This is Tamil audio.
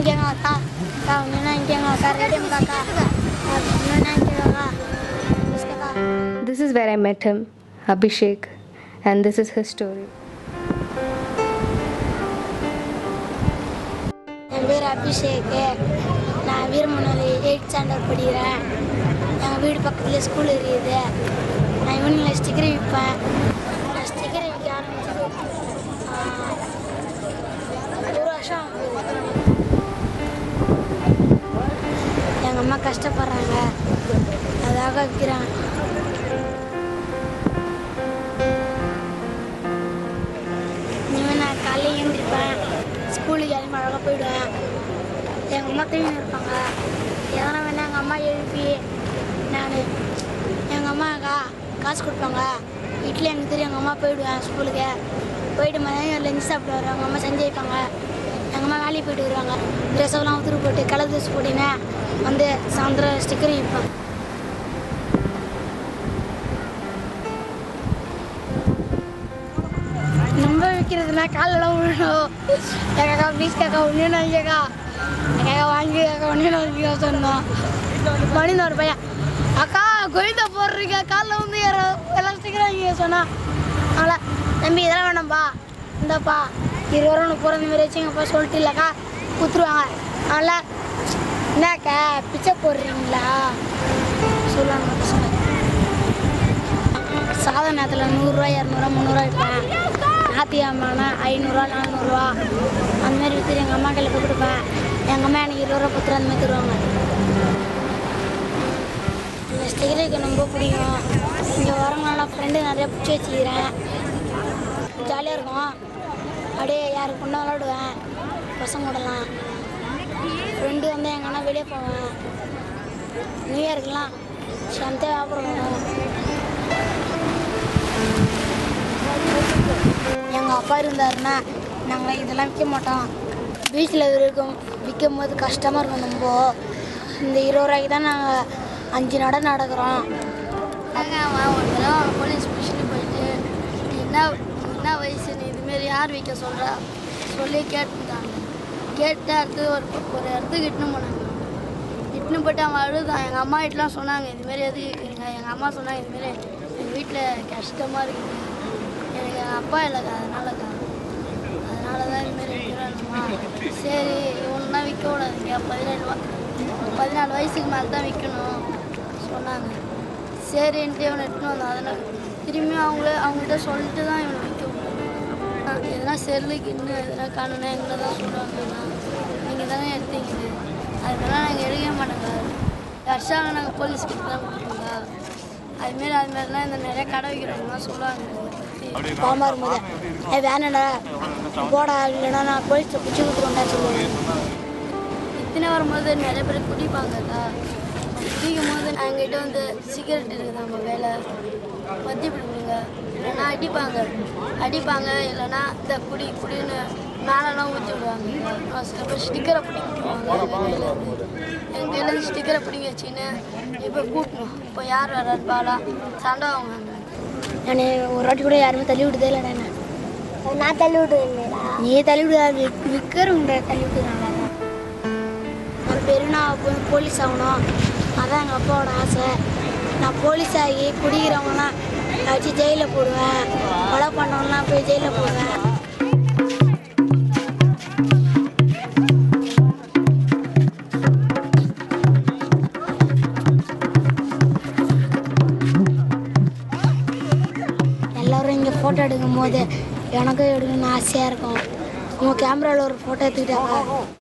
ఇంకేం అక్క అక్క నేను ఇంకేం అక్క రెడీ అక్క నేను ఇంకేం అక్క తీసుకక్క This is where I met him, Abhishek, and this is his story. என் பேர் அபிஷேக் நான் வீரமணூர் எயிட் ஸ்டாண்டர்ட் படிக்கிறேன் எங்கள் வீடு பக்கத்துலேயே ஸ்கூல் இருக்குது நான் ஈவினிங்கில் ஸ்டிக்கர் விற்பேன் நான் ஸ்டிக்கர் விற்க ஆரம்பிச்சது ஆஹ், ஒரு வருஷம் ஆகுது. எங்கள் அம்மா கஷ்டப்படுறாங்க அதாக விற்கிறேன் இனிமேல் நான் காலையில் எழுந்திருப்பேன் ஸ்கூலுக்கு கிளம்பி அழகாக போயிடுவேன் எங்கள் அம்மா தூங்கி இருப்பாங்க எதனா வேணா எங்கள் அம்மா எழுப்பி நான் எங்கள் அம்மா கா காசு கொடுப்பாங்க இட்லி எனக்கு தெரியும் எங்கள் அம்மா போயிடுவேன் ஸ்கூலுக்கு போயிட்டு மதியம் லஞ்ச் சாப்பிட்டு வருவாங்க எங்கள் அம்மா செஞ்சு வைப்பாங்க எங்கள் அம்மா வேலைக்கு போயிட்டு வருவாங்க ட்ரெஸ் எல்லாம் உத்துரு போட்டு கலர் ட்ரெஸ் போட்டினே வந்து சாயந்தரம் ஸ்டிக்கர் விற்பேன் ரொம்ப விற்கிறதுனா காலெல்லாம் விழணும் எங்கக்கா ப்ளீஸ் கேக்கா ஒன்றே நான் கேக்கா எங்கக்கா வாங்கி கேக்கா ஒன்றே நான் வாங்கி சொன்னோம் மணின்னு ஒரு பையன் அக்கா கோவிந்தா போடுறீங்க காலில் வந்து யாரோ எல்லாம் ஸ்டிக்கர் வாங்கி சொன்னா அதனால தம்பி இதெல்லாம் வேணாம்ப்பா இந்தாப்பா இருபது ரூபா உனக்கு போகிற மாதிரி வச்சு எங்கப்பா சொல்லிட்டு இல்லைக்கா குத்துருவாங்க அதனால் என்னக்கா பிச்சை போடுறீங்களா சொல்லுவாங்க மட்டும் சொன்னேன் சாதா நேரத்தில் நூறுரூவா இரநூறுவா முந்நூறுவா விற்பேன் ஞாத்தியாமானா ஐநூறுரூவா நானூறுரூவா அந்த மாதிரி விற்று எங்கள் அம்மா கையில் போய் கொடுப்பேன் எங்கள் அம்மா எனக்கு இருபது ரூபா பத்து ரூபா அந்த மாதிரி தருவாங்க இந்த ஸ்டிக்கர் எனக்கு ரொம்ப பிடிக்கும் இங்கே வரவங்களாம் ஃப்ரெண்டு நிறைய பிடிச்சி வச்சுக்கிறேன் ஜாலியாக இருக்கும் அப்படியே யாருக்கு கொண்டா விளாடுவேன் பசங்க கூடலாம் ஃப்ரெண்டு வந்து எங்கன்னா வெளியே போவேன் நியூ இயர்க்கெலாம் சந்தை வியாபாரம் பண்ணுவோம் எங்கள் அப்பா இருந்தாருன்னா நாங்கள் இதெல்லாம் விற்க மாட்டோம் பீச்சில் இருக்கும் விற்கும் போது கஷ்டமாக இருக்கும் ரொம்ப இந்த இருபது ரூபாய்க்கு தான் நாங்கள் அஞ்சு நட நடக்கிறோம் அவன் ஒரு தடவை அவனை போலீஸ் பிடிச்சிட்டு போயிட்டு என்ன என்ன வயசு நீ இதுமாரி யார் வைக்க சொல்கிறா சொல்லி கேட்டுட்டாங்க கேட்டு அடுத்து ஒரு ஒரு இடத்துக்கு இட்டுன்னு போனாங்க இட்டுன்னு போயிட்டு அவன் அழுதான் எங்கள் அம்மா வீட்டுலாம் சொன்னாங்க இதுமாரி எது எங்கள் எங்கள் அம்மா சொன்னாங்க இதுமாரி எங்கள் வீட்டில் கஷ்டமாக இருக்குது எனக்கு எங்கள் அப்பா இல்லைக்கா அதனாலக்கா அதனால தான் இதுமாரி விற்கிறானுமா சரி இவனா விற்க கூடாதுங்க பதினேழு வ- பதினாலு வயசுக்கு மேலே தான் விற்கணும் சொன்னாங்க சரின்ட்டு இவனை எடுத்துன்னு வந்தான் அதனால் திரும்பி அவங்களே அவங்கள்ட்ட சொல்லிட்டு தான் இவனை விற்க விட்டாங்க எதனா செல்லுக்கு இன்னும் எதனா காணுன்னா எங்களை தான் சொல்லுவாங்கண்ணா நீங்கள் தானே எடுத்தீங்க அதனால நாங்கள் எடுக்க மாட்டோங்க வருஷம் நாங்கள் போலீஸ் கிட்ட தான் கொடுப்போங்க அதுமாரி அதுமாரிலாம் இந்த நிறைய கடை வைக்கிறவங்கலாம் சொல்லுவாங்க இதை பத்தி. பாவமாக இருக்கும்போது ஏ வேணடா போடா இல்லைன்னா நான் போலீஸை பிடிச்சி கொடுத்துருவேன்டா சொல்லுவேன் இத்தனை வரும்போது நிறைய பேர் குடிப்பாங்கக்கா குடிக்கும் போது எங்கிட்ட வந்து சிகரெட் இருக்குது நம்ம வேலை மத்தி பிடிப்பாங்க இல்லைன்னா அடிப்பாங்க அடிப்பாங்க இல்லைன்னா இந்த குடி குடின்னு மேலெல்லாம் ஊற்றி விடுவாங்க சில பேர் ஸ்டிக்கரை பிடிக்கிட்டுருவாங்க எங்கள் கையிலேருந்து ஸ்டிக்கரை பிடிங்க வச்சுன்னு இப்போ கூட்டணும் இப்போ யார் வர்றாரு பாலா சண்டை வாங்குவாங்க நான் ஒரு வாட்டி கூட யாருமே தள்ளி விட்டதே இல்லைடா என்ன நான் தள்ளி விடுவேன் நீ தள்ளி விடுதா விற்கிறவங்க தள்ளி விட்டுனால நான் பெருனா போய் போலீஸ் ஆகணும் அதான் எங்கள் அப்பாவோட ஆசை நான் போலீஸ் ஆகி குடிக்கிறவங்களாம் வச்சு ஜெயிலில் போடுவேன் கொலை பண்ணவங்களாம் போய் ஜெயிலில் போடுவேன் எல்லாரும் இங்கே ஃபோட்டோ எடுக்கும் போது எனக்கும் எடுக்கணும்னு ஆசையாக இருக்கும் உங்கள் கேமராவில் ஒரு ஃபோட்டோ எடுத்துக்கிட்டாங்க